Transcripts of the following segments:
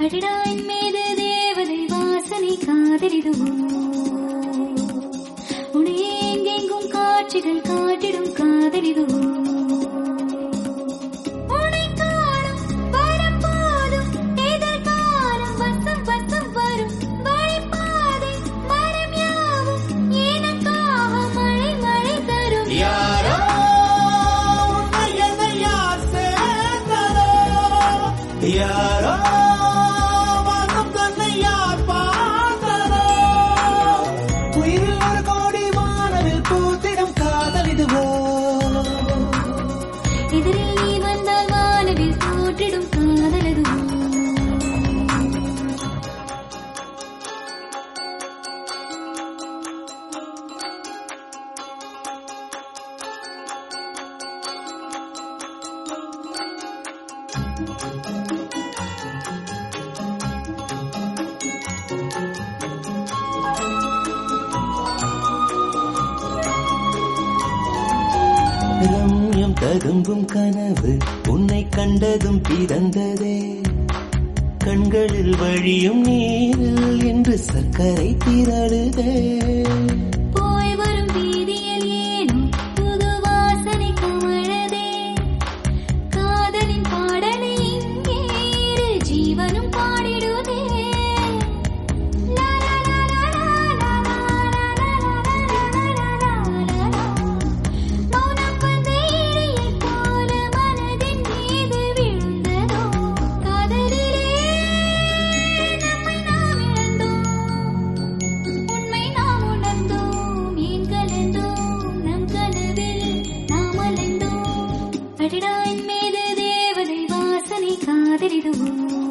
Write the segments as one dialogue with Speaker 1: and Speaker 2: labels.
Speaker 1: அடடா என் மீது தேவதை வாசனை காதலிதுவோ உன்னை எங்கெங்கும் காட்சிகள் காட்டிடும் காதலிதுவோ உன்னை காணும் வரும் போதும் எதிர்காலம் வசம் வசம் வரும் வழிபாதை மரம் யாவும் எனக்காக மழை மழை தரும்
Speaker 2: யாரோ உன்னை என்னை யார் சேர்ந்ததோ? யாரோ வானம் தன்னை யார் பார்த்ததோ? உயிரில் ஒரு கோடி வானவில் பூத்திடும் காதல் இதுவோ
Speaker 1: எதிரில் நீ வந்தால் வானவில் தோற்றிடும் காதலதுவோ
Speaker 2: ரம்யம் ததும்பும் கனவு உன்னை கண்டதும் பிறந்ததே கண்களில் வழியும் நீரில் என்று சர்க்கரை திரளுதே
Speaker 1: போய் வரும் வீதியில் ஏனோ புது வாசனை கமழதே காதலின் பாடலை இங்கே இரு ஜீவனும் பாடிடுதே லா லா லா லா லா லா லா லா லா லா லா. மௌனம் வந்த இடையைப் போல மனதின் மீது விழுந்ததோ காதலிலே நம்மை நாம் இழந்தோம் உண்மை நாம் உணர்ந்தோம் ஏன் கலந்தோம் நம் கனவில் நாம் அலைந்தோம் அடடா என் மீது தேவதை வாசனை காதலிதுவோ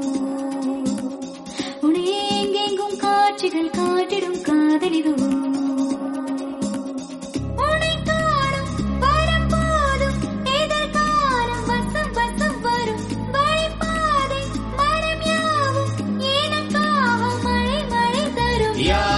Speaker 1: உன்னை எங்கெங்கும் காட்சிகள் காட்டிடும் காதலிதுவோ உன்னை காணும் வரும் போதும் எதிர்காலம் வசம் வசம் வரும் வழிபாதை மரம் யாவும் எனக்காக மழை மழை தரும்
Speaker 2: யாரோ